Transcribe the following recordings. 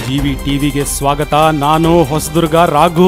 GV ಟಿವಿಗೆ ಸ್ವಾಗತ ನಾನು ಹೊಸದುರ್ಗ ರಾಘು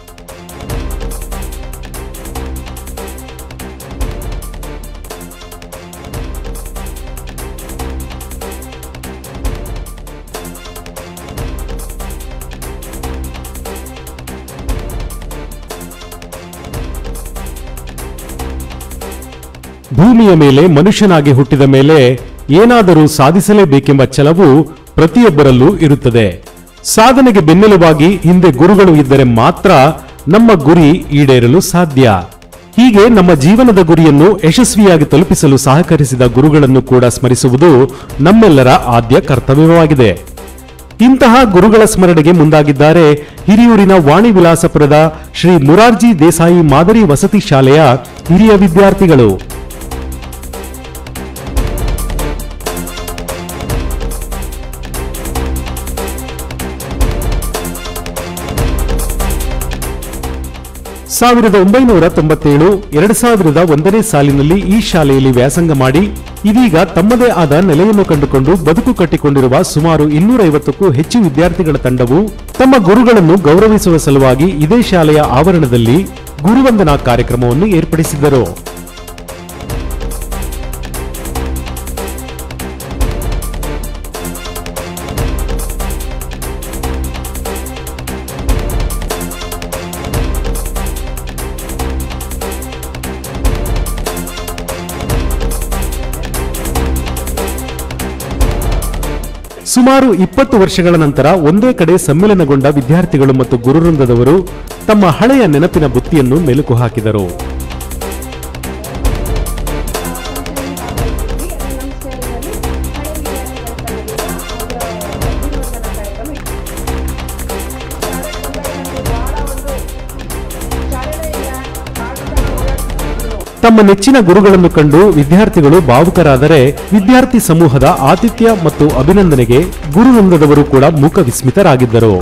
ಭೂಮಿಯ ಮೇಲೆ ಮನುಷ್ಯನಾಗಿ ಹುಟ್ಟಿದ ಮೇಲೆ ಏನಾದರೂ ಸಾಧಿಸಲೇಬೇಕೆಂಬ ಛಲವು ಪ್ರತಿಯೊಬ್ಬರಲ್ಲೂ ಇರುತ್ತದೆ ಸಾಧನೆಗೆ ಬೆನ್ನೆಲುಬಾಗಿ ಹಿಂದೆ ಗುರುಗಳು ಇದ್ದರೆ ಮಾತ್ರ ನಮ್ಮ ಗುರಿ ಈಡೇರಲು ಸಾಧ್ಯ ಹೀಗೆ ನಮ್ಮ ಜೀವನದ ಗುರಿಯನ್ನು ಯಶಸ್ವಿಯಾಗಿ ತಲುಪಿಸಲು ಸಹಕರಿಸಿದ ಗುರುಗಳನ್ನು ಕೂಡ ಸ್ಮರಿಸುವುದು ನಮ್ಮೆಲ್ಲರ ಆದ್ಯ ಕರ್ತವ್ಯವಾಗಿದೆ ಇಂತಹ ಗುರುಗಳ ಸ್ಮರಣೆಗೆ ಮುಂದಾಗಿದ್ದಾರೆ ಹಿರಿಯೂರಿನ ವಾಣಿ ವಿಲಾಸಪುರದ ಶ್ರೀ ಮುರಾರ್ಜಿ ದೇಸಾಯಿ ಮಾದರಿ ವಸತಿ ಶಾಲೆಯ ಹಿರಿಯ ವಿದ್ಯಾರ್ಥಿಗಳು ಸಾವಿರದ ಒಂಬೈನೂರ ತೊಂಬತ್ತೇಳು ಎರಡು ಸಾವಿರದ ಒಂದನೇ ಸಾಲಿನಲ್ಲಿ ಈ ಶಾಲೆಯಲ್ಲಿ ವ್ಯಾಸಂಗ ಮಾಡಿ ಇದೀಗ ತಮ್ಮದೇ ಆದ ನೆಲೆಯನ್ನು ಕಂಡುಕೊಂಡು ಬದುಕು ಕಟ್ಟಿಕೊಂಡಿರುವ ಸುಮಾರು ಇನ್ನೂರೈವತ್ತಕ್ಕೂ ಹೆಚ್ಚು ವಿದ್ಯಾರ್ಥಿಗಳ ತಂಡವು ತಮ್ಮ ಗುರುಗಳನ್ನು ಗೌರವಿಸುವ ಸಲುವಾಗಿ ಇದೇ ಶಾಲೆಯ ಆವರಣದಲ್ಲಿ ಗುರುವಂದನಾ ಕಾರ್ಯಕ್ರಮವನ್ನು ಏರ್ಪಡಿಸಿದ್ದರು ಸುಮಾರು ಇಪ್ಪತ್ತು ವರ್ಷಗಳ ನಂತರ ಒಂದೇ ಕಡೆ ಸಮ್ಮಿಲನಗೊಂಡ ವಿದ್ಯಾರ್ಥಿಗಳು ಮತ್ತು ಗುರುವೃಂದದವರು ತಮ್ಮ ಹಳೆಯ ನೆನಪಿನ ಬುತ್ತಿಯನ್ನು ಮೆಲುಕು ಹಾಕಿದರು ತಮ್ಮ ನೆಚ್ಚಿನ ಗುರುಗಳನ್ನು ಕಂಡು ವಿದ್ಯಾರ್ಥಿಗಳು ಭಾವುಕರಾದರೆ ವಿದ್ಯಾರ್ಥಿ ಸಮೂಹದ ಆತಿಥ್ಯ ಮತ್ತು ಅಭಿನಂದನೆಗೆ ಗುರುವೃಂದದವರು ಕೂಡ ಮೂಕ ವಿಸ್ಮಿತರಾಗಿದ್ದರು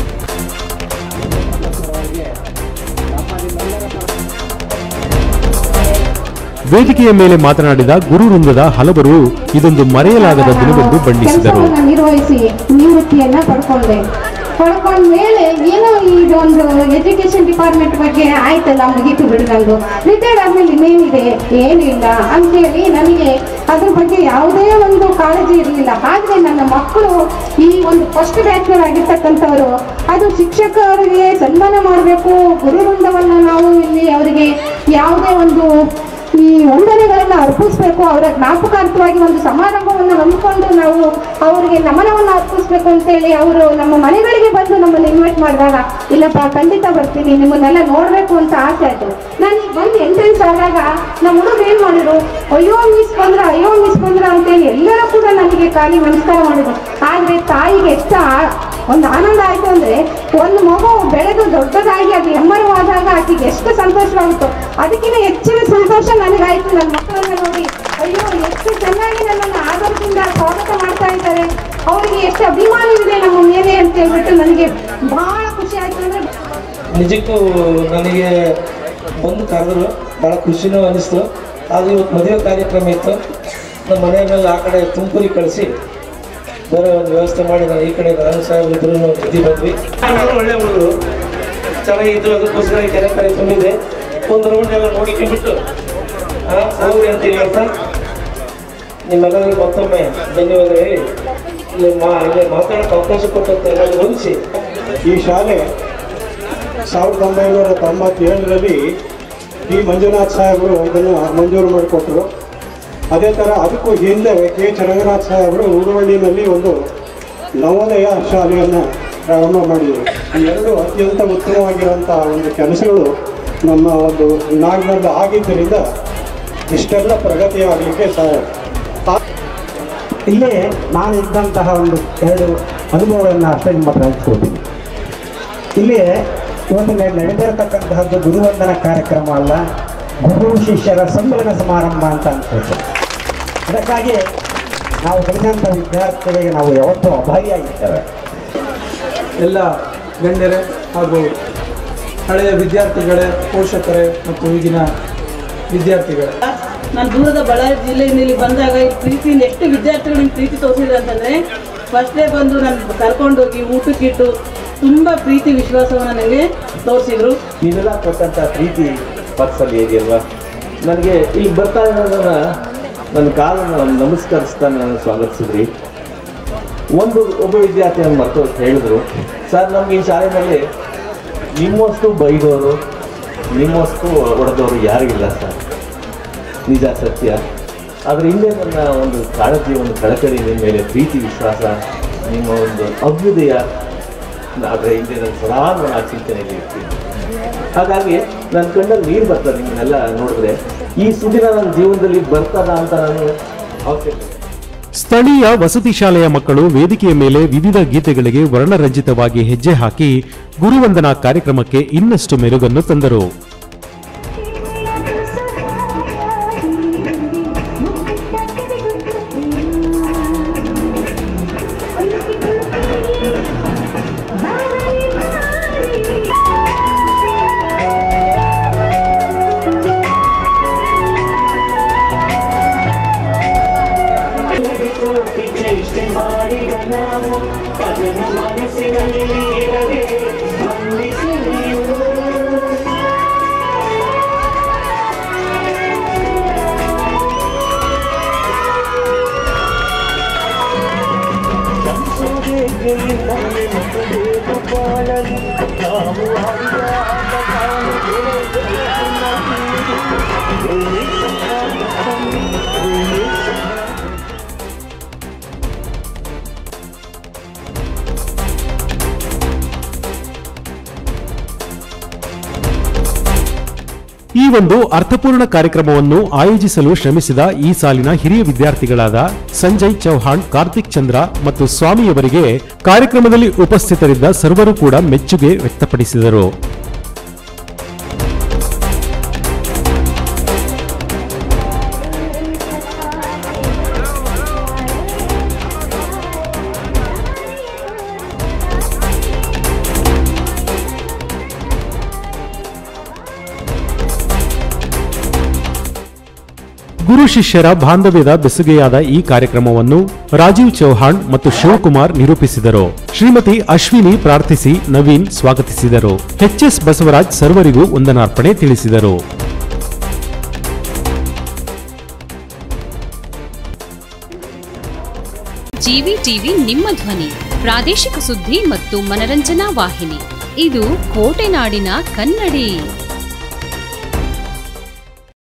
ವೇದಿಕೆಯ ಮೇಲೆ ಮಾತನಾಡಿದ ಗುರುವೃಂದದ ಹಲವರು ಇದೊಂದು ಮರೆಯಲಾಗದ ದಿನವೆಂದು ಬಣ್ಣಿಸಿದರು ಕೆಲಸವನ್ನ ನಿರ್ವಹಿಸಿ ನಿವೃತ್ತಿಯನ್ನ ಪಡ್ಕೊಂಡೆ ಪಡ್ಕೊಂಡ ಮೇಲೆ ಏನೋ ಇದೊಂದು ಎಜುಕೇಶನ್ ಡಿಪಾರ್ಟ್ಮೆಂಟ್ ಬಗ್ಗೆ ಆಯ್ತಲ್ಲ ಮುಗೀತು ಬಿಡ್ಕೊಂಡು ರಿಟೈರ್ಡ್ ಆದ್ಮೇಲೆ ಇನ್ನೇನಿದೆ ಏನಿಲ್ಲ ಅಂತೇಳಿ ನನಗೆ ಅದ್ರ ಬಗ್ಗೆ ಯಾವುದೇ ಒಂದು ಕಾಳಜಿ ಇರಲಿಲ್ಲ ಆದ್ರೆ ನನ್ನ ಮಕ್ಕಳು ಈ ಒಂದು ಫಸ್ಟ್ ಬ್ಯಾಚ್ನರ್ ಆಗಿರ್ತಕ್ಕಂಥವ್ರು ಅದು ಶಿಕ್ಷಕರಿಗೆ ಸನ್ಮಾನ ಮಾಡಬೇಕು ಗುರುವೃಂದವನ್ನ ನಾವು ಇಲ್ಲಿ ಅವರಿಗೆ ಯಾವುದೇ ಒಂದು ಈ ವಂದನೆಗಳನ್ನ ಅರ್ಪಿಸ್ಬೇಕು ಅವರ ಜ್ಞಾಪಕಾರ್ಥವಾಗಿ ಒಂದು ಸಮಾರಂಭವನ್ನು ಹಮ್ಮಿಕೊಂಡು ನಾವು ಅವರಿಗೆ ನಮನವನ್ನು ಅರ್ಪಿಸ್ಬೇಕು ಅಂತೇಳಿ ಅವರು ನಮ್ಮ ಮನೆಗಳಿಗೆ ಬಂದು ನಮ್ಮನ್ನು ಇನ್ವೈಟ್ ಮಾಡಿದಾಗ ಇಲ್ಲಪ್ಪ ಖಂಡಿತ ಬರ್ತೀನಿ ನಿಮ್ಮನ್ನೆಲ್ಲ ನೋಡ್ಬೇಕು ಅಂತ ಆಸೆ ಆಯ್ತು ನಾನು ಈಗ ಬಂದು ಎಂಟ್ರೆನ್ಸ್ ಆದಾಗ ನಮ್ಮ ಹುಡುಗರು ಏನ್ ಮಾಡಿದ್ರು ಅಯ್ಯೋ ಮಿಸ್ ಬಂದ್ರ ಅಯ್ಯೋ ಮಿಸ್ ಬಂದ್ರ ಅಂತೇಳಿ ಎಲ್ಲರೂ ಕೂಡ ನನಗೆ ಖಾಲಿ ನಮಸ್ಕಾರ ಮಾಡಿದ್ರು ಆದ್ರೆ ತಾಯಿಗೆ ಎಷ್ಟು ಆ- ಒಂದು ಆನಂದ ಆಯ್ತು ಅಂದ್ರೆ ಒಂದು ಮಗು ಬೆಳೆದು ದೊಡ್ಡದಾಗಿ ಅದು ಎಮ್ಮರವಾದಾಗ ಆಕೆಗೆ ಎಷ್ಟು ಸಂತೋಷವಾಗುತ್ತೋ ಅದಕ್ಕಿಂತ ಹೆಚ್ಚಿನ ಸಂತೋಷ ನನಗಾಯ್ತು ನನ್ನ ಮಕ್ಕಳನ್ನ ನೋಡಿ ಅಯ್ಯೋ ಎಷ್ಟು ಚೆನ್ನಾಗಿ ನನ್ನನ್ನು ಆದರದಿಂದ ಸ್ವಾಗತ ಮಾಡ್ತಾ ಇದ್ದಾರೆ ಅವರಿಗೆ ಎಷ್ಟು ಅಭಿಮಾನವಿದೆ ನಮ್ಮ ಮೇಲೆ ಅಂತ ಹೇಳ್ಬಿಟ್ಟು ನನಗೆ ಬಹಳ ಖುಷಿ ಆಯ್ತು ಅಂದ್ರೆ ನಿಜಕ್ಕೂ ನನಗೆ ಬಂದು ಕರೆದ್ರು ಭಾಳ ಖುಷಿನೂ ಅನಿಸ್ತು ಅದು ಇವತ್ತು ಮದುವೆ ಕಾರ್ಯಕ್ರಮ ಇತ್ತು ನಮ್ಮ ಮನೆಯನ್ನೆಲ್ಲ ಆ ಕಡೆ ತುಮಕೂರಿಗೆ ಕಳಿಸಿ ಬೇರೆ ಒಂದು ವ್ಯವಸ್ಥೆ ಮಾಡಿ ನಾನು ಈ ಕಡೆ ನಾನು ಸಾಹೇಬ್ ಇದ್ರು ಜೊತೆ ಬಂದ್ವಿ ಹುಡುಗರು ಒಳ್ಳೆ ಹುಡುಗರು ಚೆನ್ನಾಗಿದ್ರು ಅದಕ್ಕೋಸ್ಕರ ಈ ಕೆರೆ ಕರೆ ತುಂಬಿದೆ ಒಂದು ರೌಂಡ್ ಎಲ್ಲ ನೋಡಿಕೊಂಡ್ಬಿಟ್ಟು ಹಾಂ ಹೋಗ್ರಿ ಅಂತ ಹೇಳ್ತಾ ನಿಮ್ಮೆಲ್ಲರಿಗೂ ಮತ್ತೊಮ್ಮೆ ಧನ್ಯವಾದ ಹೇಳಿ ಇಲ್ಲಿ ಮಾ ಇಲ್ಲಿ ಮಾತಾಡೋಕ್ಕೆ ಅವಕಾಶ ಕೊಟ್ಟಂತ ಎಲ್ಲರಿಗೂ ಹೊಂದಿಸಿ ಈ ಶಾಲೆ ಸಾವಿರದ ಒಂಬೈನೂರ ತೊಂಬತ್ತೇಳರಲ್ಲಿ ಟಿ ಮಂಜುನಾಥ್ ಸಾಹೇಬರು ಇದನ್ನು ಮಂಜೂರು ಮಾಡಿಕೊಟ್ರು ಅದೇ ಥರ ಅದಕ್ಕೂ ಹಿಂದೆ ಕೆ ಚರಂಗನಾಥ್ ಸಾಹೇಬರು ಊರುವಳ್ಳಿನಲ್ಲಿ ಒಂದು ನವೋದಯ ಶಾಲೆಯನ್ನು ಪ್ರಾರಂಭ ಮಾಡಿದರು ಈ ಎರಡು ಅತ್ಯಂತ ಉತ್ತಮವಾಗಿರುವಂಥ ಒಂದು ಕೆಲಸಗಳು ನಮ್ಮ ಒಂದು ನಾಡಿನಲ್ಲಿ ಆಗಿದ್ದರಿಂದ ಇಷ್ಟೆಲ್ಲ ಪ್ರಗತಿ ಆಗಲಿಕ್ಕೆ ಸಹಾಯ ಆ- ಇಲ್ಲೇ ನಾನು ಇದ್ದಂತಹ ಒಂದು ಎರಡು ಅನುಭವಗಳನ್ನು ಅಷ್ಟೇ ನಿಮ್ಮ ಹತ್ರ ಹಂಚ್ಕೊಳ್ತೀನಿ ಇಲ್ಲಿ ಇವತ್ತು ನೆ- ನಡೆದಿರತಕ್ಕಂತಹದ್ದು ಗುರುವಂದನ ಕಾರ್ಯಕ್ರಮ ಅಲ್ಲ ಗುರು ಶಿಷ್ಯರ ಸಮ್ಮಿಲನ ಸಮಾರಂಭ ಅಂತ ಅನ್ಕೊಳ್ತೇವೆ ಅದಕ್ಕಾಗಿ ನಾವು ಕಲಿತಂಥ ವಿದ್ಯಾರ್ಥಿಗಳಿಗೆ ನಾವು ಯಾವತ್ತೂ ಅಭಾರಿಯಾಗಿರ್ತೇವೆ ಎಲ್ಲ ಗಣ್ಯರೇ ಹಾಗೂ ಹಳೆಯ ವಿದ್ಯಾರ್ಥಿಗಳೇ ಪೋಷಕರೇ ಮತ್ತು ಈಗಿನ ವಿದ್ಯಾರ್ಥಿಗಳೇ ನಾನು ದೂರದ ಬಳ್ಳಾರಿ ಜಿಲ್ಲೆಯಿಂದ ಇಲ್ಲಿ ಬಂದಾಗ ಈ ಪ್ರೀತಿಯಿಂದ ಎಷ್ಟು ವಿದ್ಯಾರ್ಥಿಗಳು ನಿಮ್ಗೆ ಪ್ರೀತಿ ತೋರಿಸಿದ್ರೆ ಅಂತಂದ್ರೆ ಫಸ್ಟ್ ಡೇ ಬಂದು ನಾನು ಕರ್ಕೊಂಡೋಗಿ ಊಟಕ್ಕಿಟ್ಟು ತುಂಬ ಪ್ರೀತಿ ವಿಶ್ವಾಸವನ್ನು ನನಗೆ ತೋರಿಸಿದ್ರು ನೀವೆಲ್ಲ ಕೊಟ್ಟಂಥ ಪ್ರೀತಿ ಪರ್ಸಲ್ಲಿ ಇದೆಯಲ್ವಾ ನನಗೆ ಇಲ್ಲಿ ಬರ್ತಾ ಇರೋದನ್ನ ನನ್ನ ಕಾಲನ್ನು ನಮಸ್ಕರಿಸ್ತಾ ನಾನು ಸ್ವಾಗತಿಸಿದ್ರಿ ಒಂದು ಒಬ್ಬ ವಿದ್ಯಾರ್ಥಿ ನನ್ನ ಮರೆತು ಹೇಳಿದ್ರು ಸರ್ ನಮ್ಗೆ ಈ ಶಾಲೆಯಲ್ಲಿ ನಿಮ್ಮಷ್ಟು ಬೈದವರು ನಿಮ್ಮಷ್ಟು ಹೊಡೆದವರು ಯಾರಿಗಿಲ್ಲ ಸರ್ ನಿಜ ಸತ್ಯ ಅದ್ರ ಹಿಂದೆ ನನ್ನ ಒಂದು ಕಾಳಜಿ ಒಂದು ಕಳಕಳಿ ನಿಮ್ಮ ಮೇಲೆ ಪ್ರೀತಿ ವಿಶ್ವಾಸ ನಿಮ್ಮ ಒಂದು ಅಭ್ಯುದಯ ಅದರ ಹಿಂದೆ ನನ್ನ ಸದಾ ನಾನು ಆ ಚಿಂತನೆಯಲ್ಲಿ ಇರ್ತೀನಿ ಹಾಗಾಗಿ ನನ್ನ ಕಣ್ಣಲ್ಲಿ ನೀರು ಬರ್ತದೆ ನಿಮ್ಮನ್ನೆಲ್ಲ ನೋಡಿದ್ರೆ ಈ ಸುದಿನ ನನ್ನ ಜೀವನದಲ್ಲಿ ಬರ್ತದ ಅಂತ ನಾನು ಅವಶ್ಯಕತೆ ಸ್ಥಳೀಯ ವಸತಿ ಶಾಲೆಯ ಮಕ್ಕಳು ವೇದಿಕೆಯ ಮೇಲೆ ವಿವಿಧ ಗೀತೆಗಳಿಗೆ ವರ್ಣರಂಜಿತವಾಗಿ ಹೆಜ್ಜೆ ಹಾಕಿ ಗುರುವಂದನಾ ಕಾರ್ಯಕ್ರಮಕ್ಕೆ ಇನ್ನಷ್ಟು ಮೆರುಗನ್ನು ತಂದರು ಈ ಒಂದು ಅರ್ಥಪೂರ್ಣ ಕಾರ್ಯಕ್ರಮವನ್ನು ಆಯೋಜಿಸಲು ಶ್ರಮಿಸಿದ ಈ ಸಾಲಿನ ಹಿರಿಯ ವಿದ್ಯಾರ್ಥಿಗಳಾದ ಸಂಜಯ್ ಚೌಹಾಣ್ ಕಾರ್ತಿಕ್ ಚಂದ್ರ ಮತ್ತು ಸ್ವಾಮಿಯವರಿಗೆ ಕಾರ್ಯಕ್ರಮದಲ್ಲಿ ಉಪಸ್ಥಿತರಿದ್ದ ಸರ್ವರು ಕೂಡ ಮೆಚ್ಚುಗೆ ವ್ಯಕ್ತಪಡಿಸಿದರು ಗುರು ಶಿಷ್ಯರ ಬಾಂಧವ್ಯದ ಬೆಸುಗೆಯಾದ ಈ ಕಾರ್ಯಕ್ರಮವನ್ನು ರಾಜೀವ್ ಚೌಹಾಣ್ ಮತ್ತು ಶಿವಕುಮಾರ್ ನಿರೂಪಿಸಿದರು ಶ್ರೀಮತಿ ಅಶ್ವಿನಿ ಪ್ರಾರ್ಥಿಸಿ ನವೀನ್ ಸ್ವಾಗತಿಸಿದರು ಎಚ್ಎಸ್ ಬಸವರಾಜ್ ಸರ್ವರಿಗೂ ವಂದನಾರ್ಪಣೆ ತಿಳಿಸಿದರು ಜಿವಿ ಟಿವಿ ನಿಮ್ಮ ಧ್ವನಿ ಪ್ರಾದೇಶಿಕ ಸುದ್ದಿ ಮತ್ತು ಮನರಂಜನಾ ವಾಹಿನಿ ಇದು ಕೋಟೆನಾಡಿನ ಕನ್ನಡಿ